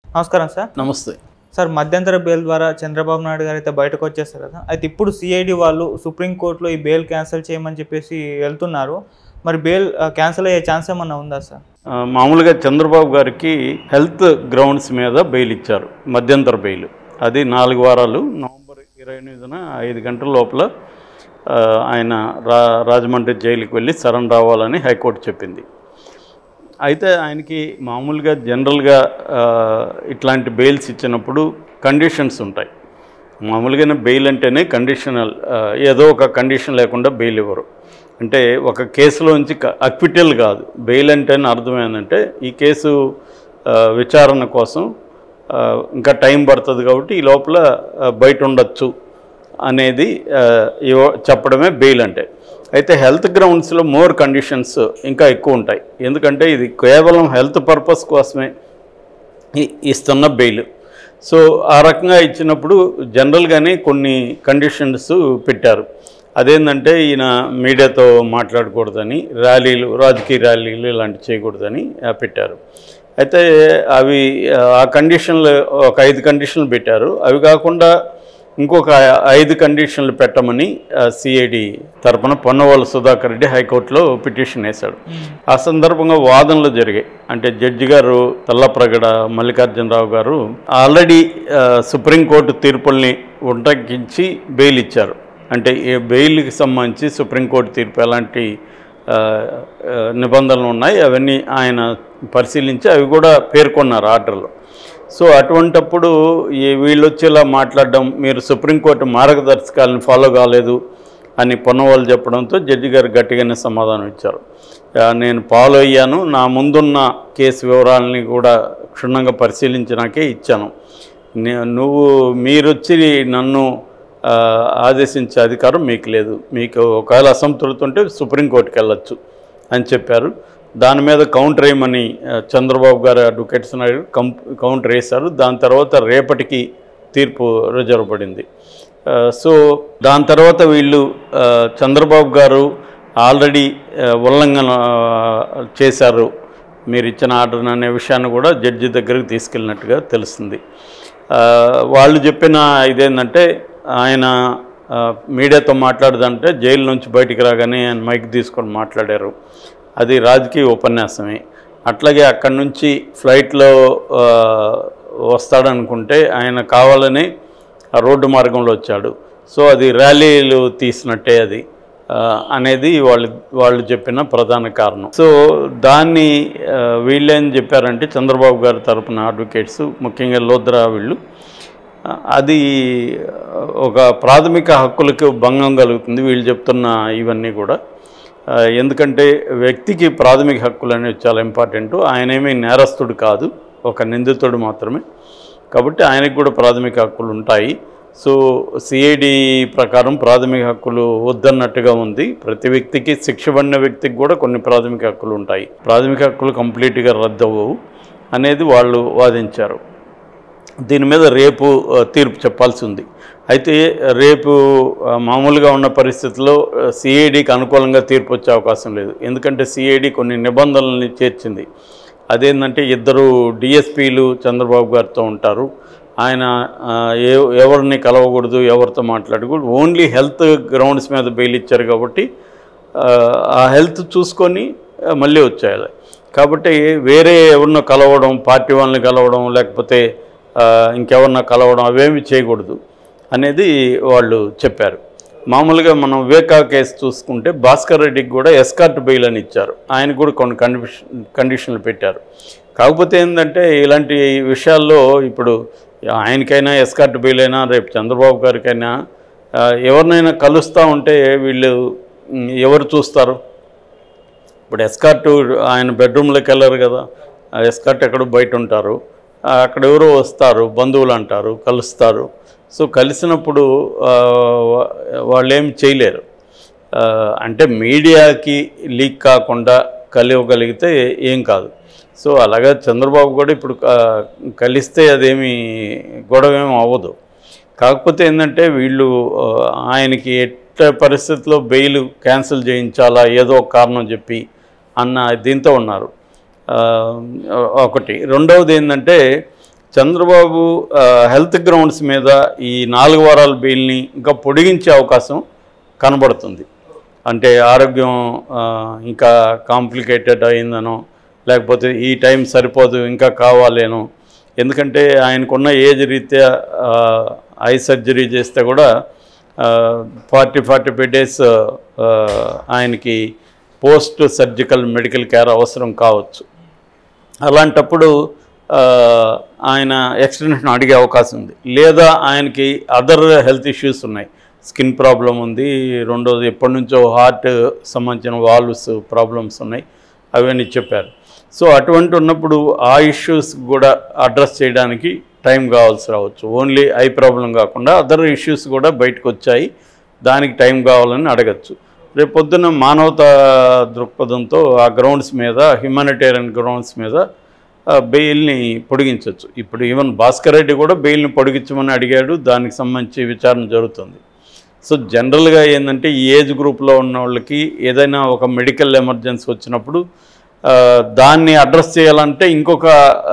నమస్కారం సార్ నమస్తే సార్ మధ్యంతర బెయిల్ ద్వారా చంద్రబాబు నాయుడు గారు అయితే బయటకు వచ్చేస్తారు కదా అయితే ఇప్పుడు సిఐడి వాళ్ళు సుప్రీంకోర్టులో ఈ బెయిల్ క్యాన్సిల్ చేయమని చెప్పేసి వెళ్తున్నారు మరి బెయిల్ క్యాన్సిల్ అయ్యే ఛాన్స్ ఏమన్నా ఉందా సార్ ఆ, మామూలుగా చంద్రబాబు గారికి హెల్త్ గ్రౌండ్స్ మీద బెయిల్ ఇచ్చారు మధ్యంతర బెయిల్ అది నాలుగు వారాలు నవంబర్ ఇరవై ఎనిమిదిన ఐదు గంటల లోపల ఆ, ఆయన రా రాజమండ్రి జైలుకి వెళ్ళి సరెండర్ అవ్వాలని హైకోర్టు చెప్పింది అయితే ఆయనకి మామూలుగా జనరల్గా ఆ, ఇట్లాంటి బెయిల్స్ ఇచ్చినప్పుడు కండిషన్స్ ఉంటాయి మామూలుగానే బెయిల్ అంటేనే కండిషనల్ ఆ, ఏదో ఒక కండిషన్ లేకుండా బెయిల్ ఇవ్వరు అంటే ఒక కేసులోంచి అక్విటల్ కాదు బెయిల్ అంటేనే అర్థమైందంటే ఈ కేసు ఆ, విచారణ కోసం ఆ, ఇంకా టైం పడుతుంది కాబట్టి ఈ లోపల ఆ, బయట ఉండొచ్చు అనేది ఆ, ఇవ్వ- చెప్పడమే బెయిల్ అంటే అయితే హెల్త్ గ్రౌండ్స్లో మోర్ కండిషన్స్ ఇంకా ఎక్కువ ఉంటాయి ఎందుకంటే ఇది కేవలం హెల్త్ పర్పస్ కోసమే ఇ- ఇస్తున్న బెయిల్ సో ఆ రకంగా ఇచ్చినప్పుడు జనరల్గానే కొన్ని కండిషన్స్ పెట్టారు అదేంటంటే ఈయన మీడియాతో మాట్లాడకూడదని ర్యాలీలు రాజకీయ ర్యాలీలు ఇలాంటివి చేయకూడదని ఆ, పెట్టారు అయితే అవి ఆ, ఆ కండిషన్లు ఒక ఐదు కండిషన్లు పెట్టారు అవి కాకుండా ఇంకొక ఐదు కండిషన్లు పెట్టమని సిఐడి తరపున పొన్నవాళ్ళ సుధాకర్ రెడ్డి హైకోర్టులో పిటిషన్ వేశాడు ఆ సందర్భంగా వాదనలు జరిగాయి అంటే జడ్జి గారు తల్లప్రగడ మల్లికార్జునరావు గారు ఆల్రెడీ ఆ, సుప్రీంకోర్టు తీర్పుల్ని ఉటంకించి బెయిల్ ఇచ్చారు అంటే ఈ బెయిల్కి సంబంధించి సుప్రీంకోర్టు తీర్పు ఎలాంటి ఆ, ఆ, నిబంధనలు ఉన్నాయి అవన్నీ ఆయన పరిశీలించి అవి కూడా పేర్కొన్నారు ఆర్డర్లో సో అటువంటప్పుడు ఈ వీళ్ళు వచ్చేలా మాట్లాడడం మీరు సుప్రీంకోర్టు మార్గదర్శకాలను ఫాలో కాలేదు అని పొన్నవాళ్ళు చెప్పడంతో జడ్జి గారు గట్టిగానే సమాధానం ఇచ్చారు ఆ, నేను ఫాలో అయ్యాను నా ముందున్న కేసు వివరాలని కూడా క్షుణ్ణంగా పరిశీలించినాకే ఇచ్చాను నే- నువ్వు మీరొచ్చి నన్ను ఆ, ఆదేశించే అధికారం మీకు లేదు మీకు ఒకవేళ అసంతృప్తి ఉంటే సుప్రీంకోర్టుకి వెళ్ళొచ్చు అని చెప్పారు దాని మీద కౌంటర్ వేయమని ఆ, చంద్రబాబు గారు అడ్వకేట్స్ నాయుడు కం కౌంటర్ వేశారు దాని తర్వాత రేపటికి తీర్పు రిజర్వ్ పడింది ఆ, సో దాని తర్వాత వీళ్ళు ఆ, చంద్రబాబు గారు ఆల్రెడీ ఆ, ఉల్లంఘన ఆ, చేశారు మీరు ఇచ్చిన ఆర్డర్ అనే విషయాన్ని కూడా జడ్జి దగ్గరికి తీసుకెళ్ళినట్టుగా తెలుస్తుంది ఆ, వాళ్ళు చెప్పిన ఇదేంటంటే ఆయన ఆ, మీడియాతో మాట్లాడదంటే జైలు నుంచి బయటికి రాగానే ఆయన మైక్ తీసుకొని మాట్లాడారు అది రాజకీయ ఉపన్యాసమే అట్లాగే అక్కడి నుంచి ఫ్లైట్లో ఆ, వస్తాడనుకుంటే ఆయన కావాలని ఆ రోడ్డు మార్గంలో వచ్చాడు సో అది ర్యాలీలు తీసినట్టే అది ఆ, అనేది వాళ్ళు వాళ్ళు చెప్పిన ప్రధాన కారణం సో దాన్ని ఆ, వీళ్ళేం చెప్పారంటే చంద్రబాబు గారి తరపున అడ్వకేట్స్ ముఖ్యంగా లోద్రా వీళ్ళు ఆ, అది ఒక ప్రాథమిక హక్కులకు భంగం కలుగుతుంది వీళ్ళు చెప్తున్న ఇవన్నీ కూడా ఆ, ఎందుకంటే వ్యక్తికి ప్రాథమిక హక్కులు అనేవి చాలా ఇంపార్టెంట్ ఆయనేమీ నేరస్తుడు కాదు ఒక నిందితుడు మాత్రమే కాబట్టి ఆయనకు కూడా ప్రాథమిక హక్కులు ఉంటాయి సో సిఐడి ప్రకారం ప్రాథమిక హక్కులు వద్దన్నట్టుగా ఉంది ప్రతి వ్యక్తికి శిక్ష పడిన వ్యక్తికి కూడా కొన్ని ప్రాథమిక హక్కులు ఉంటాయి ప్రాథమిక హక్కులు కంప్లీట్గా రద్దు అవ్వవు అనేది వాళ్ళు వాదించారు దీని మీద రేపు ఆ, తీర్పు చెప్పాల్సి ఉంది అయితే రేపు ఆ, మామూలుగా ఉన్న పరిస్థితుల్లో సిఐడికి అనుకూలంగా తీర్పు వచ్చే అవకాశం లేదు ఎందుకంటే సిఐడి కొన్ని నిబంధనల్ని చేర్చింది అదేంటంటే ఇద్దరు డిఎస్పీలు చంద్రబాబు గారితో ఉంటారు ఆయన ఆ, ఏ ఎవరిని కలవకూడదు ఎవరితో మాట్లాడకూడదు ఓన్లీ హెల్త్ గ్రౌండ్స్ మీద బెయిల్ ఇచ్చారు కాబట్టి ఆ, ఆ హెల్త్ చూసుకొని ఆ, మళ్ళీ వచ్చేయాలి కాబట్టి వేరే ఎవరినో కలవడం పార్టీ వాళ్ళని కలవడం లేకపోతే ఆ, ఇంకెవరినో కలవడం అవేమి చేయకూడదు అనేది వాళ్ళు చెప్పారు మామూలుగా మనం వివేకా కేసు చూసుకుంటే భాస్కర్ రెడ్డికి కూడా ఎస్కార్ట్ బెయిల్ అని ఇచ్చారు ఆయన కూడా కొన్ని కండిషన్ కండిషన్లు పెట్టారు కాకపోతే ఏంటంటే ఇలాంటి విషయాల్లో ఇప్పుడు ఆయనకైనా ఎస్కార్ట్ బెయిల్ అయినా రేపు చంద్రబాబు గారికైనా ఆ, ఎవరినైనా కలుస్తూ ఉంటే వీళ్ళు ఉమ్, ఎవరు చూస్తారు ఇప్పుడు ఎస్కార్ట్ ఆయన బెడ్రూమ్లోకి వెళ్ళరు కదా ఆ ఎస్కార్ట్ ఎక్కడో బయట ఉంటారు ఆ, అక్కడ ఎవరో వస్తారు బంధువులు అంటారు కలుస్తారు సో కలిసినప్పుడు ఆ, వా- వాళ్ళు ఏం చేయలేరు ఆ, అంటే మీడియాకి లీక్ కాకుండా కలియగలిగితే ఏం కాదు సో అలాగా చంద్రబాబు కూడా ఇప్పుడు ఆ, కలిస్తే అదేమి గొడవ ఏమి అవ్వదు కాకపోతే ఏంటంటే వీళ్ళు ఆ, ఆయనకి ఎట్ట పరిస్థితుల్లో బెయిల్ క్యాన్సిల్ చేయించాలా ఏదో ఒక కారణం చెప్పి అన్న దీంతో ఉన్నారు ఆ, ఒకటి రెండవది ఏంటంటే చంద్రబాబు ఆ, హెల్త్ గ్రౌండ్స్ మీద ఈ నాలుగు వారాల బెయిల్ని ఇంకా పొడిగించే అవకాశం కనబడుతుంది అంటే ఆరోగ్యం ఆ, ఇంకా కాంప్లికేటెడ్ అయిందనో లేకపోతే ఈ టైం సరిపోదు ఇంకా కావాలేనో ఎందుకంటే ఆయనకున్న ఏజ్ రీత్యా ఆ, ఐ సర్జరీ చేస్తే కూడా ఫార్టీ ఫార్టీ ఫైవ్ డేస్ ఆయనకి పోస్ట్ సర్జికల్ మెడికల్ కేర్ అవసరం కావచ్చు అలాంటప్పుడు ఆ, ఆయన ఎక్స్టెన్షన్ అడిగే అవకాశం ఉంది లేదా ఆయనకి అదర్ హెల్త్ ఇష్యూస్ ఉన్నాయి స్కిన్ ప్రాబ్లం ఉంది రెండోది ఎప్పటి నుంచో హార్ట్ సంబంధించిన వాల్వ్స్ ప్రాబ్లమ్స్ ఉన్నాయి అవన్నీ చెప్పారు సో అటువంటి ఉన్నప్పుడు ఆ ఇష్యూస్ కూడా అడ్రస్ చేయడానికి టైం కావాల్సి రావచ్చు ఓన్లీ ఐ ప్రాబ్లం కాకుండా అదర్ ఇష్యూస్ కూడా బయటకు వచ్చాయి దానికి టైం కావాలని అడగచ్చు రేపు పొద్దున్న మానవతా దృక్పథంతో ఆ గ్రౌండ్స్ మీద హ్యుమానిటేరియన్ గ్రౌండ్స్ మీద ఆ, బెయిల్ని పొడిగించవచ్చు ఇప్పుడు ఈవెన్ భాస్కర్ రెడ్డి కూడా బెయిల్ని పొడిగించమని అడిగాడు దానికి సంబంధించి విచారణ జరుగుతుంది సో జనరల్గా ఏంటంటే ఈ ఏజ్ గ్రూప్లో ఉన్న వాళ్ళకి ఏదైనా ఒక మెడికల్ ఎమర్జెన్సీ వచ్చినప్పుడు ఆ, దాన్ని అడ్రస్ చేయాలంటే ఇంకొక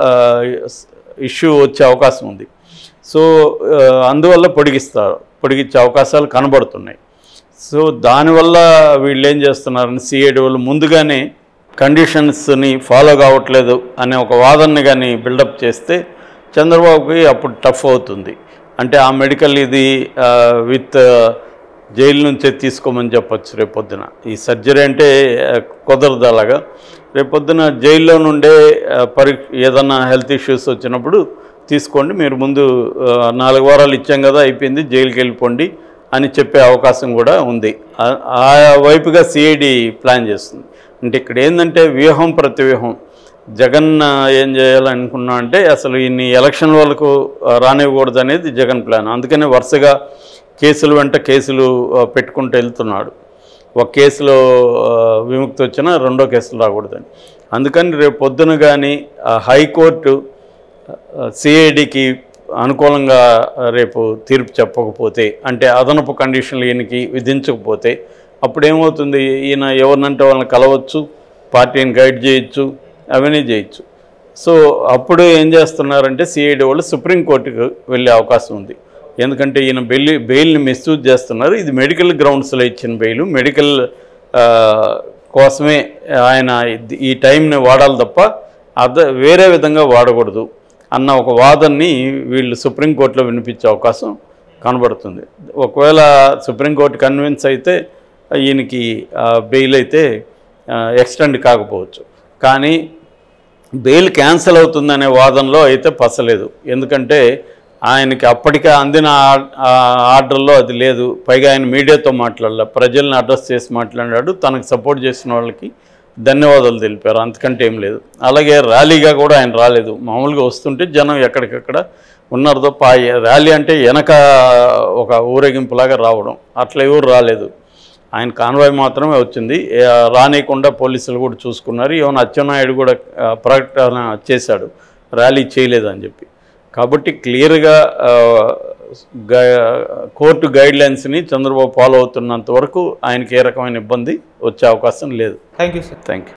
ఇష్యూ వచ్చే అవకాశం ఉంది సో ఆ, అందువల్ల పొడిగిస్తారు పొడిగించే అవకాశాలు కనబడుతున్నాయి సో దానివల్ల వీళ్ళు ఏం చేస్తున్నారని సిఐడి వాళ్ళు ముందుగానే కండిషన్స్ని ఫాలో కావట్లేదు అనే ఒక వాదనని కానీ బిల్డప్ చేస్తే చంద్రబాబుకి అప్పుడు టఫ్ అవుతుంది అంటే ఆ మెడికల్ ఇది విత్ జైలు నుంచే తీసుకోమని చెప్పొచ్చు రేపొద్దున ఈ సర్జరీ అంటే ఆ, కుదరదు అలాగా రేపొద్దున జైల్లో నుండే ఆ, పరి ఏదన్నా హెల్త్ ఇష్యూస్ వచ్చినప్పుడు తీసుకోండి మీరు ముందు ఆ, నాలుగు వారాలు ఇచ్చాం కదా అయిపోయింది జైలుకి వెళ్ళిపోండి అని చెప్పే అవకాశం కూడా ఉంది ఆ- ఆ వైపుగా సిఐడి ప్లాన్ చేస్తుంది అంటే ఇక్కడ ఏంటంటే వ్యూహం ప్రతి వ్యూహం జగన్ ఆ, ఏం చేయాలనుకున్నా అంటే అసలు ఇన్ని ఎలక్షన్ వాళ్ళకు ఆ, రానివ్వకూడదు అనేది జగన్ ప్లాన్ అందుకనే వరుసగా కేసులు వెంట కేసులు ఆ, పెట్టుకుంటూ వెళ్తున్నాడు ఒక కేసులో ఆ, విముక్తి వచ్చినా రెండో కేసులు రాకూడదని అందుకని రేపు పొద్దున కానీ హైకోర్టు సిఐడికి అనుకూలంగా రేపు తీర్పు చెప్పకపోతే అంటే అదనపు కండిషన్లు ఈయనకి విధించకపోతే అప్పుడు ఏమవుతుంది ఈయన ఎవరినంటే వాళ్ళని కలవచ్చు పార్టీని గైడ్ చేయొచ్చు అవన్నీ చేయొచ్చు సో అప్పుడు ఏం చేస్తున్నారంటే సిఐడి వాళ్ళు సుప్రీంకోర్టుకు వెళ్ళే అవకాశం ఉంది ఎందుకంటే ఈయన బెయిల్ బెయిల్ని మిస్యూజ్ చేస్తున్నారు ఇది మెడికల్ గ్రౌండ్స్లో ఇచ్చిన బెయిల్ మెడికల్ ఆ, కోసమే ఆయన ఇది- ఈ టైంని వాడాలి తప్ప అద వేరే విధంగా వాడకూడదు అన్న ఒక వాదనని వీళ్ళు సుప్రీంకోర్టులో వినిపించే అవకాశం కనబడుతుంది ఒకవేళ సుప్రీంకోర్టు కన్విన్స్ అయితే ఈయనకి బెయిల్ అయితే ఎక్స్టెండ్ కాకపోవచ్చు కానీ బెయిల్ క్యాన్సిల్ అవుతుందనే వాదనలో అయితే పసలేదు ఎందుకంటే ఆయనకి అప్పటికే అందిన ఆ- ఆ ఆర్డర్లో అది లేదు పైగా ఆయన మీడియాతో మాట్లాడలే ప్రజల్ని అడ్రస్ చేసి మాట్లాడాడు తనకు సపోర్ట్ చేసిన వాళ్ళకి ధన్యవాదాలు తెలిపారు అంతకంటే ఏం లేదు అలాగే ర్యాలీగా కూడా ఆయన రాలేదు మామూలుగా వస్తుంటే జనం ఎక్కడికక్కడ ఉన్నారు తప్ప ఆ ర్యాలీ అంటే వెనక ఒక ఊరేగింపులాగా రావడం అట్లా ఎవరు రాలేదు ఆయన కాన్వాయ్ మాత్రమే వచ్చింది ఏ, రానియకుండా పోలీసులు కూడా చూసుకున్నారు ఈవెన్ అచ్చెన్నాయుడు కూడా ఆ, ప్రకటన చేశాడు ర్యాలీ చేయలేదని చెప్పి కాబట్టి క్లియర్గా ఆ, గై- కోర్టు గైడ్ లైన్స్ని చంద్రబాబు ఫాలో అవుతున్నంత వరకు ఆయనకి ఏ రకమైన ఇబ్బంది వచ్చే అవకాశం లేదు thank you sir thank you